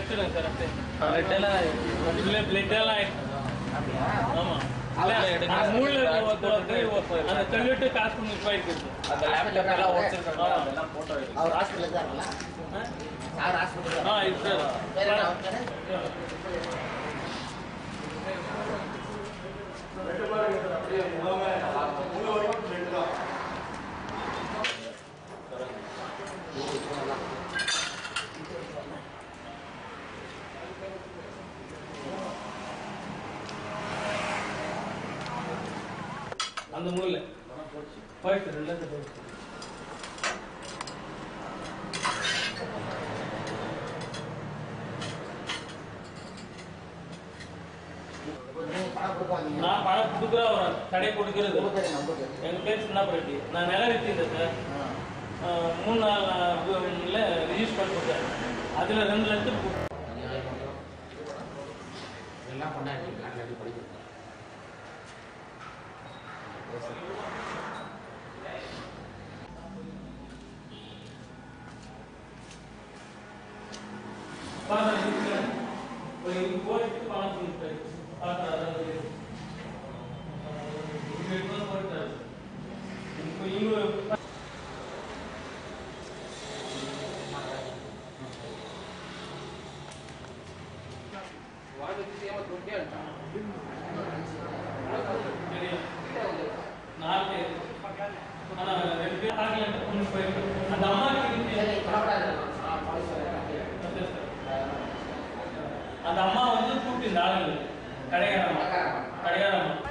எடுத்துடுங்க sir அப்படியே blood எல்லாம் இல்லை பிளட் எல்லாம் ஆயிடுச்சு ஆமா இல்ல, அந்த மூணுல இருக்க ஒருத்தர் வந்து அந்த சொல்லிட்டு காசு பண்ணி போயிருக்கு அந்த லேப்டாப் எல்லாம் உடச்சிருக்காங்க ஆ. அதெல்லாம் போட்டோ எடுத்து அவர் ஹாஸ்பிட்டல் இருக்காருங்களா சார் ஹாஸ்பிட்டல் ஆ இது சார் வேற என்ன அவர் பேரு? அந்த மூணுல போயிடுச்சு ரெண்டு லட்சம் போயிடுச்சு நீங்க பணம் கொடுக்காதீங்க நான் பணம் கொடுக்குற ஒரு கடை கொடுக்கறது உங்க பேரு நம்ம பேரு எங்க பேர் சின்ன ரெட்டி நான் நிலம் வித்திருந்தேன் சார் ஆ. ஆ, மூணு நாள் ரிஜிஸ்டர் கொடுத்தேன் அதுல ரெண்டு லட்சம் கு- எல்லாம் கொண்டாடி நாட்டில் படிக்கிறது பாருங்க, இதுக்கு ஒரு இது போட்டுட்டு பணம் கொடுத்தாரு. பாருங்க, அதாவது இது எடுத்து போட்டாரு. இப்போ இவரு தெரியும். நாலு பேர். ஆனா ரெண்டு பேர் ஆகல, ஒண்ணு போயிருக்கு. அந்த அம்மா கிட்ட சரி பரவாயில்ல நான் பாலிசி வரேன் அந்த அம்மா வந்து கூப்பிட்டு இந்த ஆளுங்க கடையாரம்மா கடையாரம்மா